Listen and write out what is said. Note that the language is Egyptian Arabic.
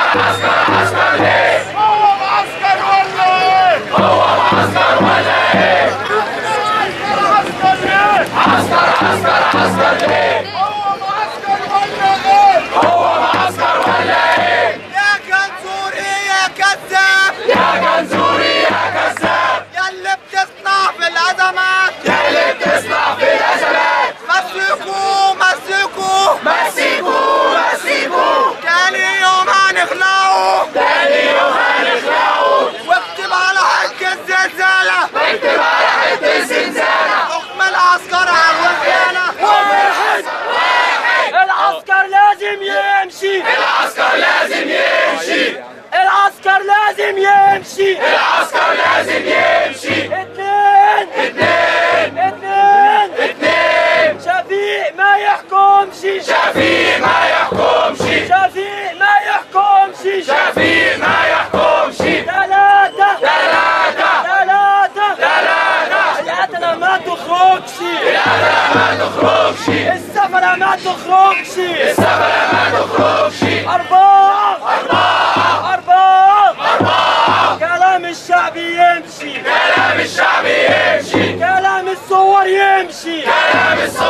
هو معسكر ولا ايه؟ هو معسكر ولا ايه؟ عسكر ليه؟ عسكر عسكر عسكر ليه؟ هو معسكر ولا ايه؟ هو معسكر ولا ايه؟ يا جنزوري يا كذاب يا جنزوري يا كذاب يا اللي بتصنع في الازمات يا اللي بتصنع في الازمات مسكوا مسكوا مسكوا مسكوا تاني يوم هنخلعوا تاني يوم هنخلعوا واكتب على حق الزلزالة اكتب على حته الزنزانه حكم العسكر على الوحيانة واحد العسكر لازم يمشي العسكر لازم يمشي العسكر لازم يمشي العسكر لازم يمشي اتنين اتنين اتنين اتنين شفيق ما يحكمش شفيق ما يحكمش شفيق ما يحكمش شفيق ما يحكمش ثلاثة ثلاثة ثلاثة ثلاثة القتلة ما تخرجش القلعة ما تخرجش السفرة ما تخرجش السفرة ما تخرجش أربعة أربعة أربعة أربعة كلام الشعب يمشي كلام الشعب يمشي كلام الثوار يمشي كلام الصوت